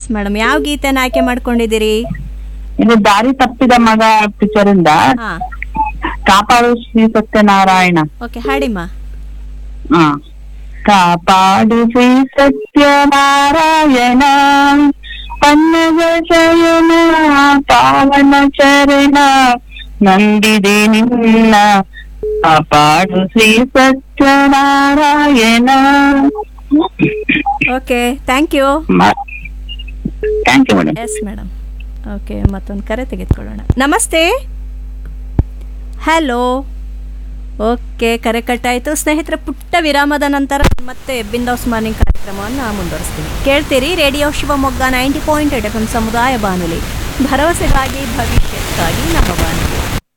Madam ಯಾವ ಗೀತೆನ ಆಯ್ಕೆ ಮಾಡ್ಕೊಂಡಿದ್ದೀರಿ ಇದು ದಾರಿ ತಪ್ಪಿದ ಮಗ ಪಿಕ್ಚರ್ ಇಂದ ಹಾ ಕಾಪಾಡು ಶ್ರೀ ಸತ್ಯನಾರಾಯಣ ಓಕೆ ಹಾಡಿಮ್ಮ ಹಾ ಕಾಪಾಡು ಶ್ರೀ ಸತ್ಯನಾರಾಯಣ ಪನ್ನಗ ಶಯನ ಪಾವನ ಚರಣ ನಂದಿದೆ ನಿನ್ನ ಕಾಪಾಡು Shri Satyanarayana okay thank you thank you madam yes madam okay ಮತ್ತೊಂದು ಕರೆ ತೆಗೆದುಕೊಳ್ಳೋಣ ನಮಸ್ತೆ ಹಲೋ ಓಕೆ ಕರೆ ಕಟ್ಟಾಯಿತು ಸ್ನೇಹಿತರೆ ಪುಟ್ಟ ವಿರಾಮದ ನಂತರ ಮತ್ತೆ ಬಿಂದಾಸ್ ಮಾರ್ನಿಂಗ್ ಕಾರ್ಯಕ್ರಮವನ್ನು ಮುಂದುವರಿಸ್ತೀನಿ ಕೇಳ್ತೀರಿ radio Shivamogga ninety point eight F M ಸಮುದಾಯ ಬಾನುಲಿ ಭರವಸೆಗಾಗಿ ಭವಿಷ್ಯಕ್ಕಾಗಿ ನಮ್ಮ ಬಾನುಲಿ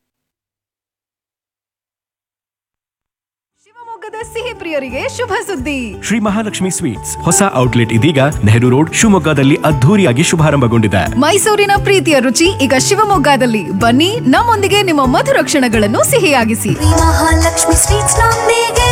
ಶಿವಮೊಗ್ಗದ ಸಿಹಿ ಪ್ರಿಯರಿಗೆ ಶುಭ ಸುದ್ದಿ ಶ್ರೀ ಮಹಾಲಕ್ಷ್ಮಿ ಸ್ವೀಟ್ಸ್ ಹೊಸ ಔಟ್ಲೆಟ್ ಇದೀಗ ನೆಹರು ರೋಡ್ ಶಿವಮೊಗ್ಗದಲ್ಲಿ ಅದ್ಧೂರಿಯಾಗಿ ಶುಭಾರಂಭಗೊಂಡಿದೆ ಮೈಸೂರಿನ ಪ್ರೀತಿಯ ರುಚಿ ಈಗ ಶಿವಮೊಗ್ಗದಲ್ಲಿ ಬನ್ನಿ ನಮ್ಮೊಂದಿಗೆ ನಿಮ್ಮ ಮಧುರ ಕ್ಷಣಗಳನ್ನು ಸಿಹಿಯಾಗಿಸಿ ಮಹಾಲಕ್ಷ್ಮಿ ಸ್ವೀಟ್ಸ್ ನೊಂದಿಗೆ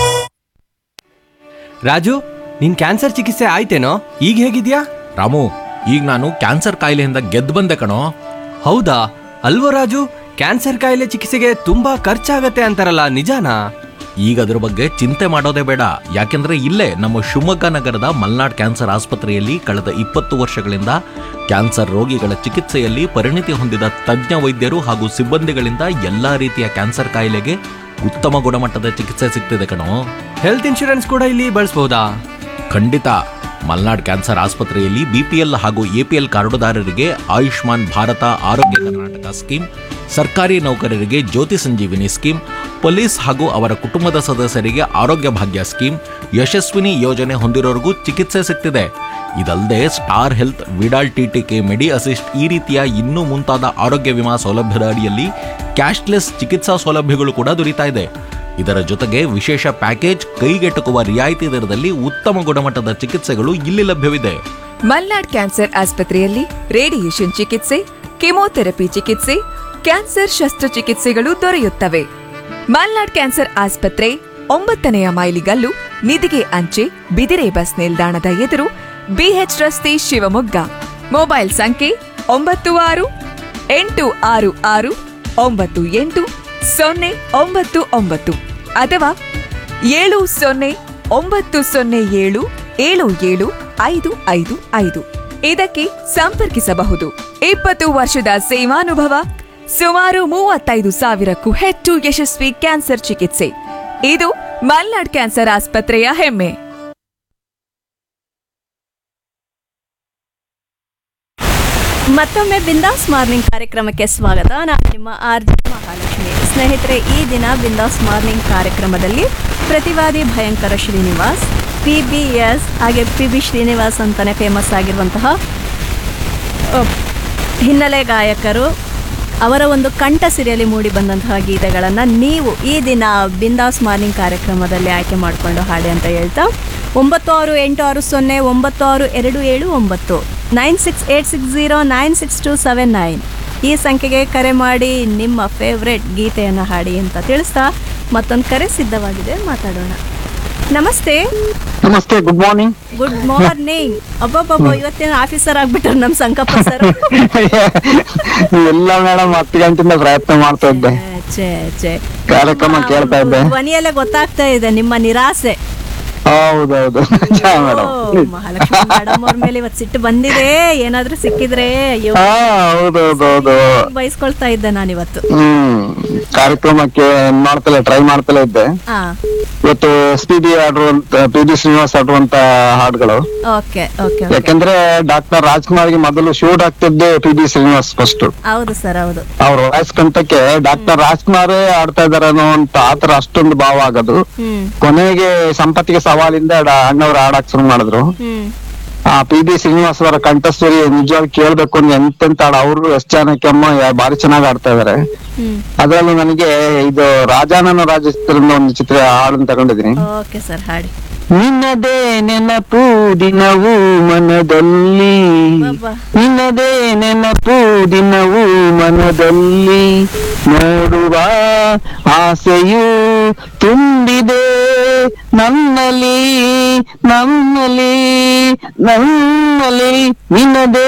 ರಾಜು ನಿನ್ ಕ್ಯಾನ್ಸರ್ ಚಿಕಿತ್ಸೆ ಆಯ್ತೇನೋ ಈಗ ಹೇಗಿದ್ಯಾ ರಾಮು ಈಗ ನಾನು ಕ್ಯಾನ್ಸರ್ ಕಾಯಿಲೆಯಿಂದ ಗೆದ್ದು ಬಂದೆ ಕಣೋ ಹೌದಾ ಅಲ್ವೋ ರಾಜು ಕ್ಯಾನ್ಸರ್ ಕಾಯಿಲೆ ಚಿಕಿತ್ಸೆಗೆ ತುಂಬಾ ಖರ್ಚಾಗತ್ತೆ ಅಂತಾರಲ್ಲ ನಿಜಾನಾ ಈಗ ಅದ್ರ ಬಗ್ಗೆ ಚಿಂತೆ ಮಾಡೋದೇ ಬೇಡ ಯಾಕೆಂದ್ರೆ ಇಲ್ಲೇ ನಮ್ಮ ಶಿವಮೊಗ್ಗ ನಗರದ ಮಲ್ನಾಡ್ ಕ್ಯಾನ್ಸರ್ ಆಸ್ಪತ್ರೆಯಲ್ಲಿ ಕಳೆದ ಇಪ್ಪತ್ತು ವರ್ಷಗಳಿಂದ ಕ್ಯಾನ್ಸರ್ ರೋಗಿಗಳ ಚಿಕಿತ್ಸೆಯಲ್ಲಿ ಪರಿಣಿತಿ ಹೊಂದಿದ ತಜ್ಞ ವೈದ್ಯರು ಹಾಗೂ ಸಿಬ್ಬಂದಿಗಳಿಂದ ಎಲ್ಲಾ ರೀತಿಯ ಕ್ಯಾನ್ಸರ್ ಕಾಯಿಲೆಗೆ ಉತ್ತಮ ಗುಣಮಟ್ಟದ ಚಿಕಿತ್ಸೆ ಸಿಗ್ತಿದೆ ಕಣೋ ಹೆಲ್ತ್ ಇನ್ಶೂರೆನ್ಸ್ ಕೂಡ ಇಲ್ಲಿ ಬಳಸಬಹುದಾ ಖಂಡಿತ ಮಲ್ನಾಡ್ ಕ್ಯಾನ್ಸರ್ ಆಸ್ಪತ್ರೆಯಲ್ಲಿ ಬಿಪಿಎಲ್ ಹಾಗೂ ಎಪಿಎಲ್ ಕಾರ್ಡುದಾರರಿಗೆ ಆಯುಷ್ಮಾನ್ ಭಾರತ ಆರೋಗ್ಯ ಕರ್ನಾಟಕ ಸ್ಕೀಮ್ ಸರ್ಕಾರಿ ನೌಕರರಿಗೆ ಜ್ಯೋತಿ ಸಂಜೀವಿನಿ ಸ್ಕೀಮ್ ಪೊಲೀಸ್ ಹಾಗೂ ಅವರ ಕುಟುಂಬದ ಸದಸ್ಯರಿಗೆ ಆರೋಗ್ಯ ಭಾಗ್ಯ ಸ್ಕೀಮ್ ಯಶಸ್ವಿನಿ ಯೋಜನೆ ಹೊಂದಿರೋರಿಗೂ ಚಿಕಿತ್ಸೆ ಸಿಗ್ತಿದೆ ಇದಲ್ಲದೆ Star Health Vidal TTK Medi Assist ಈ ರೀತಿಯ ಇನ್ನೂ ಮುಂತಾದ ಆರೋಗ್ಯ ವಿಮಾ ಸೌಲಭ್ಯದ ಅಡಿಯಲ್ಲಿ ಕ್ಯಾಶ್ಲೆಸ್ ಚಿಕಿತ್ಸಾ ಸೌಲಭ್ಯಗಳು ಕೂಡ ದೊರೀತಾ ಇದೆ ಇದರ ಜೊತೆಗೆ ವಿಶೇಷ ಪ್ಯಾಕೇಜ್ ಕೈಗೆಟುಕುವ ರಿಯಾಯಿತಿ ದರದಲ್ಲಿ ಉತ್ತಮ ಗುಣಮಟ್ಟದ ಚಿಕಿತ್ಸೆಗಳು ಇಲ್ಲಿ ಲಭ್ಯವಿದೆ ಮಲ್ನಾಡ್ ಕ್ಯಾನ್ಸರ್ ಆಸ್ಪತ್ರೆಯಲ್ಲಿ ರೇಡಿಯೇಷನ್ ಚಿಕಿತ್ಸೆ ಕೆಮೊಥೆರಪಿ ಚಿಕಿತ್ಸೆ ಕ್ಯಾನ್ಸರ್ ಶಸ್ತ್ರಚಿಕಿತ್ಸೆಗಳು ದೊರೆಯುತ್ತವೆ ಮಲ್ನಾಡ್ ಕ್ಯಾನ್ಸರ್ ಆಸ್ಪತ್ರೆ ಒಂಬತ್ತನೆಯ ಮೈಲಿಗಲ್ಲು ನಿಧಿಗೆ ಅಂಚೆ ಬಿದಿರೆ ಬಸ್ ನಿಲ್ದಾಣದ ಎದುರು ಬಿಎಚ್ ರಸ್ತೆ ಶಿವಮೊಗ್ಗ ಮೊಬೈಲ್ ಸಂಖ್ಯೆ ಒಂಬತ್ತು ಆರು ಎಂಟು ಆರು ಆರು ಒಂಬತ್ತು ಎಂಟು ಸೊನ್ನೆ ಒಂಬತ್ತು ಒಂಬತ್ತು ಅಥವಾ ಏಳು ಸೊನ್ನೆ ಒಂಬತ್ತು ಸೊನ್ನೆ ಏಳು ಏಳು ಏಳು ಐದು ಐದು ಐದು ಇದಕ್ಕೆ ಸಂಪರ್ಕಿಸಬಹುದು ಇಪ್ಪತ್ತು ವರ್ಷದ ಸೇವಾನುಭವ ಸುಮಾರು ಮೂವತ್ತೈದು ಸಾವಿರಕ್ಕೂ ಹೆಚ್ಚು ಯಶಸ್ವಿ ಕ್ಯಾನ್ಸರ್ ಚಿಕಿತ್ಸೆ ಇದು ಮಲ್ನಾಡ್ ಕ್ಯಾನ್ಸರ್ ಆಸ್ಪತ್ರೆಯ ಹೆಮ್ಮೆ ಮತ್ತೊಮ್ಮೆ ಬಿಂದಾಸ್ ಮಾರ್ನಿಂಗ್ ಕಾರ್ಯಕ್ರಮಕ್ಕೆ ಸ್ವಾಗತ ನಾನು ನಿಮ್ಮ ಆರ್ ಜೆ ಮಹಾಲಕ್ಷ್ಮಿ ಸ್ನೇಹಿತರೆ ಈ ದಿನ ಬಿಂದಾಸ್ ಮಾರ್ನಿಂಗ್ ಕಾರ್ಯಕ್ರಮದಲ್ಲಿ Prativadi Bhayankara Srinivas P B S ಹಾಗೆ ಪಿ ಬಿ ಶ್ರೀನಿವಾಸ್ ಅಂತಲೇ ಫೇಮಸ್ ಆಗಿರುವಂತಹ ಅ, ಹಿನ್ನೆಲೆ ಗಾಯಕರು ಅವರ ಒಂದು ಕಂಠ ಸಿರಿಯಲ್ಲಿ ಮೂಡಿ ಬಂದಂತಹ ಗೀತೆಗಳನ್ನು ನೀವು ಈ ದಿನ ಬಿಂದಾಸ್ ಮಾರ್ನಿಂಗ್ ಕಾರ್ಯಕ್ರಮದಲ್ಲಿ ಆಯ್ಕೆ ಮಾಡಿಕೊಂಡು ಹಾಡಿ ಅಂತ ಹೇಳ್ತಾ ಒಂಬತ್ತು ಆರು ಎಂಟು ಆರು ಸೊನ್ನೆ ಒಂಬತ್ತು ಆರು ಎರಡು ಏಳು ಒಂಬತ್ತು nine six eight six zero nine six two seven nine ಈ ಸಂಖ್ಯೆಗೆ ಕರೆ ಮಾಡಿ ನಿಮ್ಮ ಫೇವ್ರೆಟ್ ಗೀತೆಯನ್ನು ಹಾಡಿ ಅಂತ ತಿಳಿಸ್ತಾ ಮತ್ತೊಂದು ಕರೆ ಸಿದ್ಧವಾಗಿದೆ ಮಾತಾಡೋಣ ನಮಸ್ತೆ ನಮಸ್ತೆ ಗುಡ್ ಮಾರ್ನಿಂಗ್ ಗುಡ್ ಮಾರ್ನಿಂಗ್ ಅಬ್ಬಬ್ಬಬ್ಬ ಇವತ್ತೇನು ಆಫೀಸರ್ ಆಗ್ಬಿಟ್ರು ನಮ್ಮ ಸಂಕಪ್ಪ ಸರ್ ಇಲ್ಲ ಮೇಡಮ್ ಹತ್ತು ಗಂಟೆಯಿಂದ ಪ್ರಯತ್ನ ಮಾಡ್ತಾ ಇದ್ದೆ ಛೇ ಛೇ ಕಾರ್ಯಕ್ರಮ ನಿಮ್ಮ ಕೇಳ್ತಾ ಒಂದು ಇದ್ದೆ ಧ್ವನಿಯಲ್ಲೇ ಗೊತ್ತಾಗ್ತಾ ಇದೆ ನಿಮ್ಮ ನಿರಾಸೆ ಹೌದೌದು ನಿಜ ಓ, ಮೇಡಮ್ ಮಹಾಲಕ್ಷ್ಮಿ ಮೇಡಮ್ ಅವ್ರ ಮೇಲೆ ಇವತ್ತು ಸಿಟ್ಟು ಬಂದಿದೆ ಏನಾದ್ರೂ ಸಿಕ್ಕಿದ್ರೆ ಅಯ್ಯೋ ಹಾ ಹೌದೌದೌದು ಬಯಸ್ಕೊಳ್ತಾ ಇದ್ದೆ ನಾನಿವತ್ತು ಹ್ಮ್ ಕಾರ್ಯಕ್ರಮಕ್ಕೆ ಏನ್ ಮಾಡ್ತಲೇ ಟ್ರೈ ಮಾಡ್ತಲೇ ಇದ್ದೆ ಹಾ ಇವತ್ತು ಎಸ್ ಪಿ ಬಿ ಆಡುವಂತ ಪಿ ಬಿ ಶ್ರೀನಿವಾಸ್ ಆಡುವಂತ ಹಾಡುಗಳು ಓಕೆ ಓಕೆ ಓಕೆ ಯಾಕಂದ್ರೆ ಡಾಕ್ಟರ್ ರಾಜ್ಕುಮಾರ್ಗೆ ಮೊದಲು ಶೂಟ್ ಆಗ್ತಿದ್ದೆ ಪಿ ಬಿ ಶ್ರೀನಿವಾಸ್ ಫಸ್ಟ್ ಹೌದು ಸರ್ ಹೌದು ಅವ್ರ ವಾಯ್ಸ್ ಕಂಠಕ್ಕೆ ಡಾಕ್ಟರ್ ರಾಜ್ಕುಮಾರೇ ಆಡ್ತಾ ಇದಾರೆ ಅನ್ನೋ ಅಂತ ಆತರ ಅಷ್ಟೊಂದು ಭಾವ ಆಗೋದು ಹ್ಮ್ ಕೊನೆಗೆ ಸಂಪತ್ತಿಗೆ ಸವಾಲಿಂದ ಡ- ಅಣ್ಣವ್ರು ಹಾಡಕ್ ಶುರು ಮಾಡಿದ್ರು ಹ್ಮ್ ಆ ಪಿ ಬಿ ಶ್ರೀನಿವಾಸ್ ಅವರ ಕಂಠಸ್ವರಿ ನಿಜವಾಗಿ ಕೇಳ್ಬೇಕು ಅಂದ್ರೆ ಎಂತೆಂತ ಹಾಡು ಅವರು ಎಸ್ ಜಾನಕಿಯಮ್ಮ ಯಾ- ಬಾರಿ ಚೆನ್ನಾಗಿ ಆಡ್ತಾ ಇದಾರೆ ಹ್ಮ್ ಅದ್ರಲ್ಲೂ ನನಗೆ ಇದು ರಾಜಾನನ ರಾಜ ಚಿತ್ರದ ಒಂದು ಚಿತ್ರ ಹಾಡನ್ನು ತಗೊಂಡಿದ್ದೀನಿ ಓಕೆ ಸರ್ ಹಾಡಿ ನಿನ್ನದೇ ನೆನಪು ದಿನವೂ ಮನದಲ್ಲಿ ಅಬ್ಬಾ. ನಿನ್ನದೇ ನೆನಪು ದಿನವೂ ಮನದಲ್ಲಿ ನೋಡುವ ಆಸೆಯು ತುಂಬಿದೆ ನನ್ನಲ್ಲಿ ನನ್ನಲ್ಲಿ ನನ್ನಲ್ಲಿ ನಿನ್ನದೇ